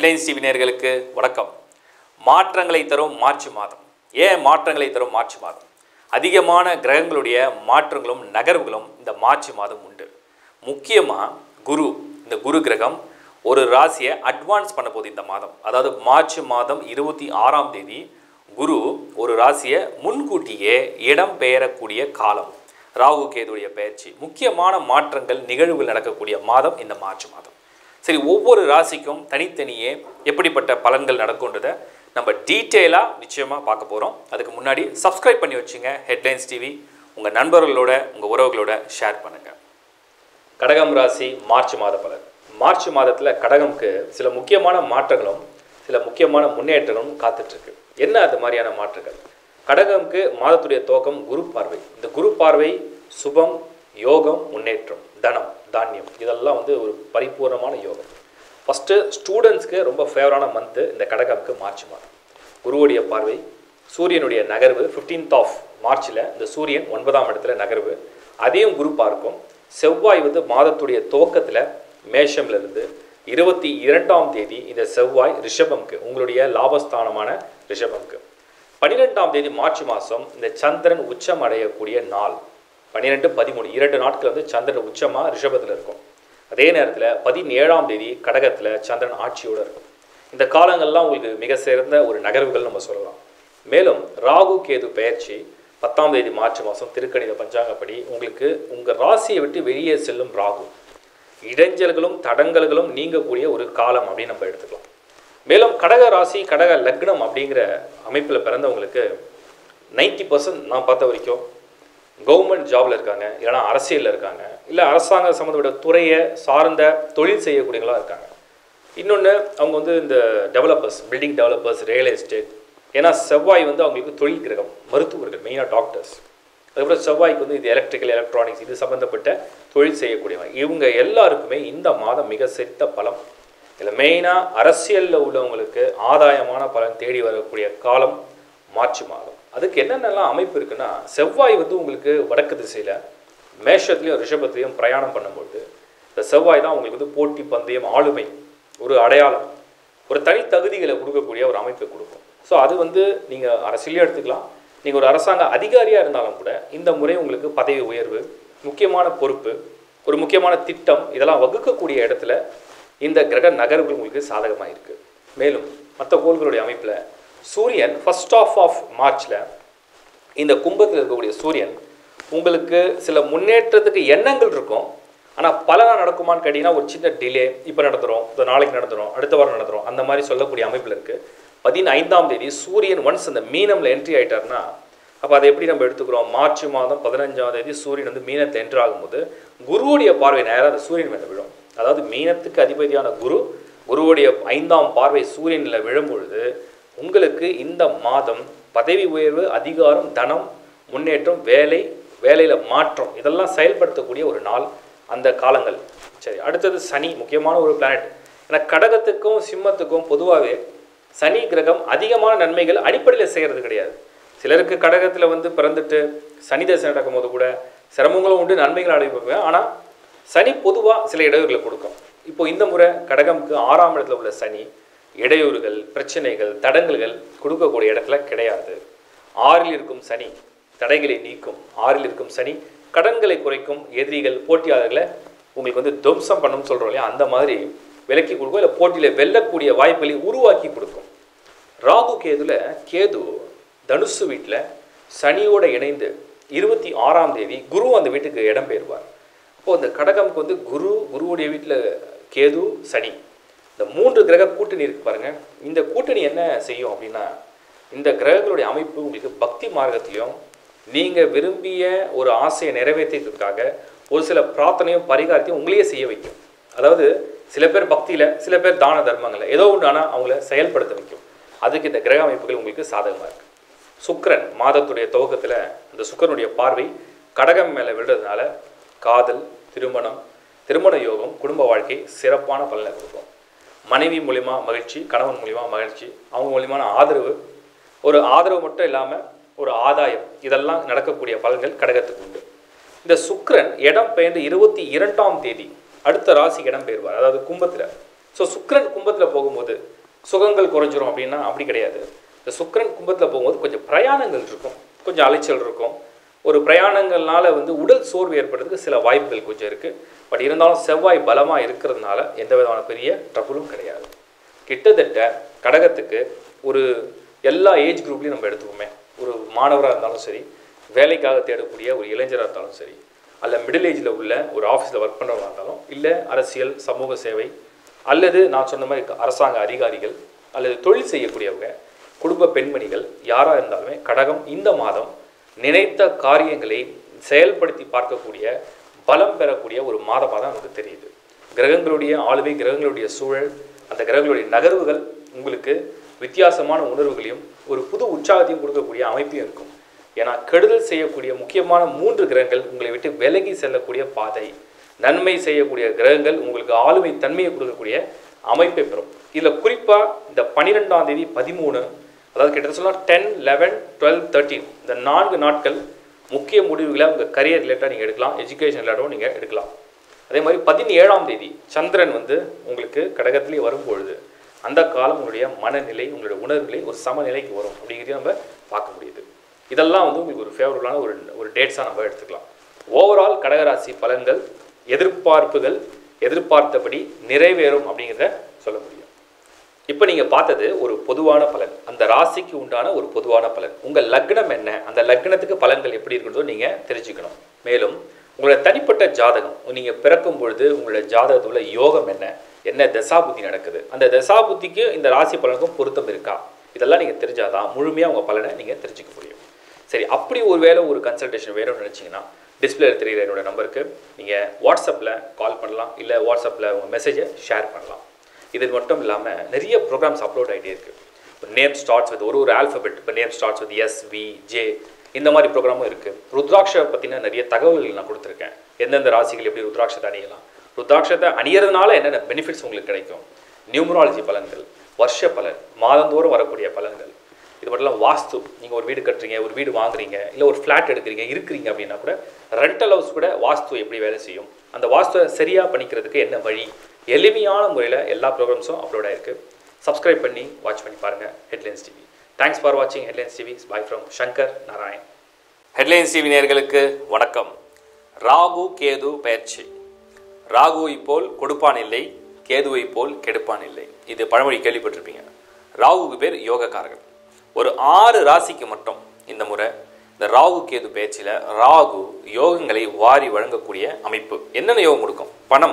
headlines TV நேயர்களுக்கு வணக்கம் மாற்றங்களை தரும் மார்ச் மாதம் ஏன் மாற்றங்களை தரும் மார்ச் மாதம் அதிகமான கிரகங்களுடைய மாற்றங்களும் நகர்வுகளும் இந்த மார்ச் மாதம் உண்டு முக்கியமாக குரு இந்த குரு கிரகம் ஒரு ராசியை அட்வான்ஸ் பண்ண போகுது இந்த மாதம் அதாவது மார்ச் மாதம் இருபத்தி ஆறாம் தேதி குரு ஒரு ராசியை முன்கூட்டியே இடம் பெயரக்கூடிய காலம் ராகு கேதுடைய பயிற்சி முக்கியமான மாற்றங்கள் நிகழ்வுகள் நடக்கக்கூடிய மாதம் இந்த மார்ச் மாதம் சரி ஒவ்வொரு ராசிக்கும் தனித்தனியே எப்படிப்பட்ட பலன்கள் நடக்கும்ன்றதை நம்ம டீட்டெயிலாக நிச்சயமாக பார்க்க போகிறோம் அதுக்கு முன்னாடி சப்ஸ்கிரைப் பண்ணி வச்சுங்க ஹெட்லைன்ஸ் டிவி உங்கள் நண்பர்களோட உங்கள் உறவுகளோட ஷேர் பண்ணுங்கள் கடகம் ராசி மார்ச் மாத பலன் மார்ச் மாதத்தில் கடகம்க்கு சில முக்கியமான மாற்றங்களும் சில முக்கியமான முன்னேற்றங்களும் காத்துட்ருக்கு என்ன அது மாதிரியான மாற்றங்கள் கடகம்க்கு மாதத்துடைய துவக்கம் குரு பார்வை இந்த குரு பார்வை சுபம் யோகம் முன்னேற்றம் தனம் தானியம் இதெல்லாம் வந்து ஒரு பரிபூர்ணமான யோகம் ஃபஸ்ட்டு ஸ்டூடெண்ட்ஸ்க்கு ரொம்ப ஃபேவரான மந்த்து இந்த கடகம்க்கு மார்ச் மாதம் குருவுடைய பார்வை சூரியனுடைய நகர்வு 15th ஆஃப் மார்ச்சில் இந்த சூரியன் ஒன்பதாம் இடத்துல நகர்வு அதையும் குரு பார்க்கும் செவ்வாய் வந்து மாதத்துடைய துவக்கத்தில் மேஷம்ல இருந்து இருபத்தி இரண்டாம் தேதி இந்த செவ்வாய் ரிஷபம்க்கு உங்களுடைய லாபஸ்தானமான ரிஷபம்க்கு பன்னிரெண்டாம் தேதி மார்ச் மாதம் இந்த சந்திரன் உச்சம் அடையக்கூடிய நாள் பன்னிரெண்டு பதிமூணு இரண்டு நாட்கள் வந்து சந்திரன் உச்சமாக ரிஷபத்தில் இருக்கும் அதே நேரத்தில் பதினேழாம் தேதி கடகத்தில் சந்திரன் ஆட்சியோடு இருக்கும் இந்த காலங்கள்லாம் உங்களுக்கு மிக சிறந்த ஒரு நகர்வுகள் நம்ம சொல்லலாம் மேலும் ராகு கேது பெயர்ச்சி பத்தாம் தேதி மார்ச் மாதம் திருக்கணித பஞ்சாங்கப்படி உங்களுக்கு உங்கள் ராசியை விட்டு வெளியே செல்லும் ராகு இடைஞ்சல்களும் தடங்கல்களும் நீங்கக்கூடிய ஒரு காலம் அப்படின்னு நம்ம எடுத்துக்கலாம் மேலும் கடக ராசி கடக லக்னம் அப்படிங்கிற அமைப்பில் பிறந்தவங்களுக்கு நைன்டி பர்சன்ட் நான் பார்த்த வரைக்கும் கவர்மெண்ட் ஜாபில் இருக்காங்க இல்லைனா அரசியலில் இருக்காங்க இல்லை அரசாங்க சம்மந்தப்பட்ட துறையை சார்ந்த தொழில் செய்யக்கூடியவங்களா இருக்காங்க இன்னொன்று அவங்க வந்து இந்த developers building developers real estate ஏன்னா செவ்வாய் வந்து அவங்களுக்கு தொழில் கிரகம் மருத்துவர்கள் மெயினாக டாக்டர்ஸ் அதுக்கப்புறம் செவ்வாய்க்கு வந்து இது எலக்ட்ரிக்கல் எலக்ட்ரானிக்ஸ் இது சம்மந்தப்பட்ட தொழில் செய்யக்கூடியவங்க இவங்க எல்லாருக்குமே இந்த மாதம் மிக சிறந்த பலம் இதில் மெயினாக அரசியலில் உள்ளவங்களுக்கு ஆதாயமான பலன் தேடி வரக்கூடிய காலம் மார்ச் மாதம் அதுக்கு என்னென்னலாம் அமைப்பு இருக்குன்னா செவ்வாய் வந்து உங்களுக்கு வடக்கு திசையில் மேஷத்துலேயும் ரிஷபத்துலேயும் பிரயாணம் பண்ணும்போது இந்த செவ்வாய் தான் உங்களுக்கு வந்து போட்டி பந்தயம் ஆளுமை ஒரு அடையாளம் ஒரு தனி தகுதிகளை கொடுக்கக்கூடிய ஒரு அமைப்பை கொடுக்கும் ஸோ அது வந்து நீங்கள் அரசியலையும் எடுத்துக்கலாம் நீங்கள் ஒரு அரசாங்க அதிகாரியாக இருந்தாலும் கூட இந்த முறை உங்களுக்கு பதவி உயர்வு முக்கியமான பொறுப்பு ஒரு முக்கியமான திட்டம் இதெல்லாம் வகுக்கக்கூடிய இடத்துல இந்த கிரக நகர்வுகள் உங்களுக்கு சாதகமாக இருக்குது மேலும் மற்ற கோள்களுடைய அமைப்பில் சூரியன் ஃபர்ஸ்ட் ஆஃப் ஆஃப் மார்ச்சில் இந்த கும்பத்தில் இருக்கக்கூடிய சூரியன் உங்களுக்கு சில முன்னேற்றத்துக்கு எண்ணங்கள் இருக்கும் ஆனால் பலனாக நடக்குமான்னு கேட்டிங்கன்னா ஒரு சின்ன டிலே இப்போ நடத்துகிறோம் இந்த நாளைக்கு நடத்துகிறோம் அடுத்த வாரம் நடத்துகிறோம் அந்த மாதிரி சொல்லக்கூடிய அமைப்பில் இருக்குது பதினைந்தாம் தேதி சூரியன் ஒன்ஸ் அந்த மீனமில் என்ட்ரி ஆயிட்டாருன்னா அப்போ அதை எப்படி நம்ம எடுத்துக்கிறோம் மார்ச் மாதம் பதினஞ்சாம் தேதி சூரியன் வந்து மீனத்தில் என்ட்ரு ஆகும்போது குருவுடைய பார்வை நேராக அந்த சூரியன் மேலே விழும் அதாவது மீனத்துக்கு அதிபதியான குரு குருவுடைய ஐந்தாம் பார்வை சூரியனில் விழும்பொழுது உங்களுக்கு இந்த மாதம் பதவி உயர்வு அதிகாரம் தனம் முன்னேற்றம் வேலை வேலையில் மாற்றம் இதெல்லாம் செயல்படுத்தக்கூடிய ஒரு நாள் அந்த காலங்கள் சரி அடுத்தது சனி முக்கியமான ஒரு பிளானட் ஏன்னா கடகத்துக்கும் சிம்மத்துக்கும் பொதுவாகவே சனி கிரகம் அதிகமான நன்மைகள் அடிப்படையில் செய்கிறது கிடையாது சிலருக்கு கடகத்தில் வந்து பிறந்துட்டு சனி தசை நடக்கும்போது கூட சிரமங்களும் உண்டு நன்மைகள் அடைவாங்க ஆனால் சனி பொதுவாக சில இடையூறுகளை கொடுக்கும் இப்போ இந்த முறை கடகம்க்கு ஆறாம் இடத்துல உள்ள சனி இடையூறுகள் பிரச்சனைகள் தடங்கல்கள் கொடுக்கக்கூடிய இடத்துல கிடையாது ஆறில் இருக்கும் சனி தடைகளை நீக்கும் ஆறில் இருக்கும் சனி கடன்களை குறைக்கும் எதிரிகள் போட்டியாளர்களை உங்களுக்கு வந்து துவம்சம் பண்ணணும்னு சொல்கிறோம் இல்லையா அந்த மாதிரி விலக்கி கொடுக்கும் இல்லை போட்டியில் வெல்லக்கூடிய வாய்ப்புகளை உருவாக்கி கொடுக்கும் ராகு கேதுல கேது தனுசு வீட்டில் சனியோட இணைந்து இருபத்தி ஆறாம் தேதி குரு அந்த வீட்டுக்கு இடம் பெயர்வார் அப்போது அந்த கடகம்க்கு வந்து குரு குருவுடைய வீட்டில் கேது சனி இந்த மூன்று கிரக கூட்டணி இருக்கு பாருங்க இந்த கூட்டணி என்ன செய்யும் அப்படின்னா இந்த கிரகங்களுடைய அமைப்பு உங்களுக்கு பக்தி மார்க்கத்திலையும் நீங்கள் விரும்பிய ஒரு ஆசையை நிறைவேற்றிக்கிறதுக்காக ஒரு சில பிரார்த்தனையும் பரிகாரத்தையும் உங்களையே செய்ய வைக்கும் அதாவது சில பேர் பக்தியில் சில பேர் தான தர்மங்களில் ஏதோ ஒன்று ஆனால் அவங்கள செயல்படுத்த வைக்கும் அதுக்கு இந்த கிரக அமைப்புகள் உங்களுக்கு சாதகமாக இருக்குது சுக்கிரன் மாதத்துடைய துவக்கத்தில் இந்த சுக்கிரனுடைய பார்வை கடகம் மேலே விழுறதுனால காதல் திருமணம் திருமண யோகம் குடும்ப வாழ்க்கை சிறப்பான பலனை கொடுக்கும் மனைவி மூலிமா மகிழ்ச்சி கணவன் மூலிமா மகிழ்ச்சி அவங்க மூலியமான ஆதரவு ஒரு ஆதரவு மட்டும் இல்லாமல் ஒரு ஆதாயம் இதெல்லாம் நடக்கக்கூடிய பலன்கள் கடகத்துக்கு உண்டு இந்த சுக்கிரன் இடம் பெயர்ந்து இருபத்தி இரண்டாம் தேதி அடுத்த ராசிக்கு இடம் பெயர்வார் அதாவது கும்பத்தில் ஸோ சுக்கிரன் கும்பத்தில் போகும்போது சுகங்கள் குறைஞ்சிரும் அப்படின்னா அப்படி கிடையாது இந்த சுக்கிரன் கும்பத்தில் போகும்போது கொஞ்சம் பிரயாணங்கள் இருக்கும் கொஞ்சம் அலைச்சல் இருக்கும் ஒரு பிரயாணங்கள்னால வந்து உடல் சோர்வு ஏற்படுறதுக்கு சில வாய்ப்புகள் கொஞ்சம் இருக்குது பட் இருந்தாலும் செவ்வாய் பலமாக இருக்கிறதுனால எந்த விதமான பெரிய ட்ரபுளும் கிடையாது கிட்டத்தட்ட கடகத்துக்கு ஒரு எல்லா ஏஜ் குரூப்லையும் நம்ம எடுத்துப்போமே ஒரு மாணவராக இருந்தாலும் சரி வேலைக்காக தேடக்கூடிய ஒரு இளைஞராக இருந்தாலும் சரி அல்ல மிடில் ஏஜில் உள்ள ஒரு ஆஃபீஸில் ஒர்க் பண்ணுறவங்க இருந்தாலும் இல்லை அரசியல் சமூக சேவை அல்லது நான் சொன்ன மாதிரி அரசாங்க அதிகாரிகள் அல்லது தொழில் செய்யக்கூடியவங்க குடும்ப பெண்மணிகள் யாராக இருந்தாலுமே கடகம் இந்த மாதம் நினைத்த காரியங்களை செயல்படுத்தி பார்க்கக்கூடிய பலம் பெறக்கூடிய ஒரு மாதமாக தான் நமக்கு தெரியுது கிரகங்களுடைய ஆளுமை கிரகங்களுடைய சூழல் அந்த கிரகங்களுடைய நகர்வுகள் உங்களுக்கு வித்தியாசமான உணர்வுகளையும் ஒரு புது உற்சாகத்தையும் கொடுக்கக்கூடிய அமைப்பையும் இருக்கும் ஏன்னா கெடுதல் செய்யக்கூடிய முக்கியமான மூன்று கிரகங்கள் உங்களை விட்டு விலகி செல்லக்கூடிய பாதை நன்மை செய்யக்கூடிய கிரகங்கள் உங்களுக்கு ஆளுமை தன்மையை கொடுக்கக்கூடிய அமைப்பை பெறும் இதில் குறிப்பாக இந்த பன்னிரெண்டாம் தேதி பதிமூணு அதாவது கிட்டத்தட்ட சொன்னால் டென் லெவன் டுவெல் தேர்ட்டீன் இந்த நான்கு நாட்கள் முக்கிய முடிவுகளை உங்கள் கரியர் ரிலேட்டாக நீங்கள் எடுக்கலாம் எஜுகேஷன் ரிலேட்டாகவும் நீங்கள் எடுக்கலாம் அதே மாதிரி பதினேழாம் தேதி சந்திரன் வந்து உங்களுக்கு கடகத்திலே வரும்பொழுது அந்த காலம் உங்களுடைய மனநிலை உங்களுடைய உணர்வுகளை ஒரு சமநிலைக்கு வரும் அப்படிங்கிறதையும் நம்ம பார்க்க முடியுது இதெல்லாம் வந்து உங்களுக்கு ஒரு ஃபேவரபுளான ஒரு ஒரு டேட்ஸாக நம்ம எடுத்துக்கலாம் ஓவரால் கடகராசி பலன்கள் எதிர்பார்ப்புகள் எதிர்பார்த்தபடி நிறைவேறும் அப்படிங்கிறத சொல்ல முடியும் இப்போ நீங்கள் பார்த்தது ஒரு பொதுவான பலன் அந்த ராசிக்கு உண்டான ஒரு பொதுவான பலன் உங்கள் லக்னம் என்ன அந்த லக்னத்துக்கு பலன்கள் எப்படி இருக்கிறதோ நீங்கள் தெரிஞ்சுக்கணும் மேலும் உங்களோட தனிப்பட்ட ஜாதகம் நீங்கள் பிறக்கும் பொழுது உங்களோட ஜாதகத்தில் உள்ள யோகம் என்ன என்ன தசாபுத்தி நடக்குது அந்த தசாபுத்திக்கு இந்த ராசி பலனுக்கும் பொருத்தம் இருக்கா இதெல்லாம் நீங்கள் தெரிஞ்சாதான் முழுமையாக உங்கள் பலனை நீங்கள் தெரிஞ்சுக்க முடியும் சரி அப்படி ஒரு வேளை ஒரு கன்சல்டேஷன் வேணும்னு நினச்சிங்கன்னா டிஸ்பிளே தெரியுற என்னோட நம்பருக்கு நீங்கள் வாட்ஸ்அப்பில் கால் பண்ணலாம் இல்லை வாட்ஸ்அப்பில் உங்கள் மெசேஜை ஷேர் பண்ணலாம் இது மட்டும் இல்லாமல் நிறைய ப்ரோக்ராம்ஸ் அப்லோட் ஆகிட்டே இருக்குது இப்போ நேம் ஸ்டார்ட்ஸ் வித் ஒரு ஒரு ஆல்ஃபபெட் இப்போ name starts with S V J இந்த மாதிரி ப்ரோக்ராமும் இருக்குது ருத்ராட்சை பற்றின நிறைய தகவல்கள் நான் கொடுத்துருக்கேன் எந்தெந்த ராசிகள் எப்படி ருத்ராட்சத்தை அணியலாம் ருத்ராட்சத்தை அணியறதுனால என்னென்ன பெனிஃபிட்ஸ் உங்களுக்கு கிடைக்கும் நியூமராலஜி பலன்கள் வருஷ பலன் மாதந்தோறும் வரக்கூடிய பலன்கள் இது மட்டும் இல்லாமல் வாஸ்து நீங்கள் ஒரு வீடு கட்டுறீங்க ஒரு வீடு வாங்குறீங்க இல்லை ஒரு ஃப்ளாட் எடுக்கிறீங்க இருக்கிறீங்க அப்படின்னா கூட ரெண்டல் ஹவுஸ் கூட வாஸ்து எப்படி வேலை செய்யும் அந்த வாஸ்துவை சரியாக பண்ணிக்கிறதுக்கு என்ன வழி எளிமையான முறையில் எல்லா ப்ரோக்ராம்ஸும் அப்லோட் ஆயிருக்கு சப்ஸ்கிரைப் பண்ணி வாட்ச் பண்ணி பாருங்கள் ஹெட்லைன்ஸ் டிவி தேங்க்ஸ் ஃபார் வாட்சிங் headlines TV bye from Shankar Narayan headlines TV நேயர்களுக்கு வணக்கம் ராகு கேது பயிற்சி ராகுவை போல் கொடுப்பான் இல்லை கேதுவை போல் கெடுப்பான் இல்லை இது பழமொழி கேள்விப்பட்டிருப்பீங்க ராகுவுக்கு பேர் யோகக்காரர்கள் ஒரு ஆறு ராசிக்கு மட்டும் இந்த முறை இந்த ராகு கேது பேச்சில் ராகு யோகங்களை வாரி வழங்கக்கூடிய அமைப்பு என்னென்ன யோகம் கொடுக்கும் பணம்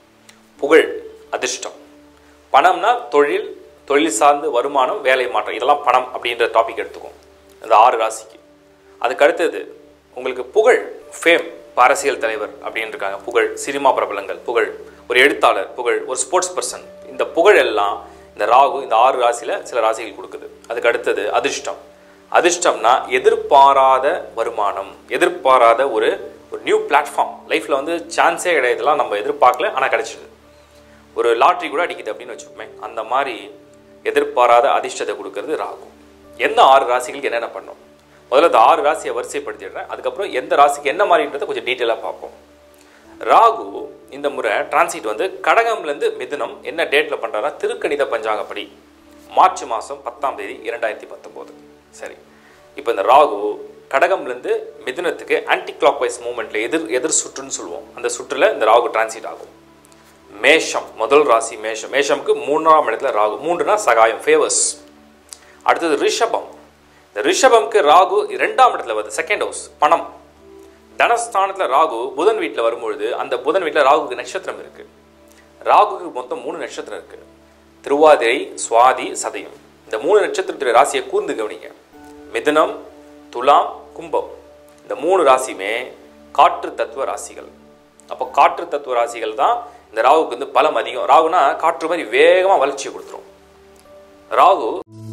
புகழ் அதிர்ஷ்டம் பணம்னா தொழில் தொழில் சார்ந்து வருமானம் வேலை மாற்றம் இதெல்லாம் பணம் அப்படின்ற டாபிக் எடுத்துக்கும் இந்த ஆறு ராசிக்கு அதுக்கு அடுத்தது உங்களுக்கு புகழ் ஃபேம் அரசியல் தலைவர் அப்படின்னு இருக்காங்க புகழ் சினிமா பிரபலங்கள் புகழ் ஒரு எழுத்தாளர் புகழ் ஒரு ஸ்போர்ட்ஸ் பர்சன் இந்த புகழ் எல்லாம் இந்த ராகு இந்த ஆறு ராசியில் சில ராசிகள் கொடுக்குது அதுக்கு அடுத்தது அதிர்ஷ்டம் அதிர்ஷ்டம்னா எதிர்பாராத வருமானம் எதிர்பாராத ஒரு ஒரு நியூ பிளாட்ஃபார்ம் லைஃப்பில் வந்து சான்ஸே கிடையாதுலாம் நம்ம எதிர்பார்க்கல ஆனால் கிடைச்சிது ஒரு லாட்ரி கூட அடிக்குது அப்படின்னு வச்சுக்கோமே அந்த மாதிரி எதிர்பாராத அதிர்ஷ்டத்தை கொடுக்கறது ராகு எந்த ஆறு ராசிகளுக்கு என்னென்ன பண்ணும் முதல்ல இந்த ஆறு ராசியை வரிசைப்படுத்திடுறேன் அதுக்கப்புறம் எந்த ராசிக்கு என்ன மாதிரின்றதை கொஞ்சம் டீட்டெயிலாக பார்ப்போம் ராகு இந்த முறை டிரான்சிட் வந்து கடகம்லேருந்து மிதுனம் என்ன டேட்டில் பண்ணுறாருன்னா திருக்கணித பஞ்சாங்கப்படி மார்ச் மாதம் பத்தாம் தேதி இரண்டாயிரத்தி பத்தொம்போது சரி இப்போ இந்த ராகு கடகம்லேருந்து மிதுனத்துக்கு ஆன்டி கிளாக் வைஸ் மூமெண்ட்டில் எதிர் எதிர் சுற்றுன்னு சொல்லுவோம் அந்த சுற்றில் இந்த ராகு டிரான்சிட் ஆகும் மேஷம் முதல் ராசி மேஷம் மேஷம்க்கு மூணாம் இடத்துல ராகு மூன்றுனா சகாயம் ஃபேவர்ஸ் அடுத்தது ரிஷபம் இந்த ரிஷபம்க்கு ராகு இரண்டாம் இடத்துல வருது செகண்ட் ஹவுஸ் பணம் தனஸ்தானத்தில் ராகு புதன் வீட்டில் வரும்பொழுது அந்த புதன் வீட்டில் ராகுக்கு நட்சத்திரம் இருக்கு ராகுக்கு மொத்தம் மூணு நட்சத்திரம் இருக்கு திருவாதிரை சுவாதி சதயம் இந்த மூணு நட்சத்திரத்துடைய ராசியை கூர்ந்து கவனிங்க மிதுனம் துலாம் கும்பம் இந்த மூணு ராசியுமே காற்று தத்துவ ராசிகள் அப்போ காற்று தத்துவ ராசிகள் தான் இந்த ராகுக்கு வந்து பலம் அதிகம் ராகுனா காற்று மாதிரி வேகமாக வளர்ச்சியை கொடுத்துரும் ராகு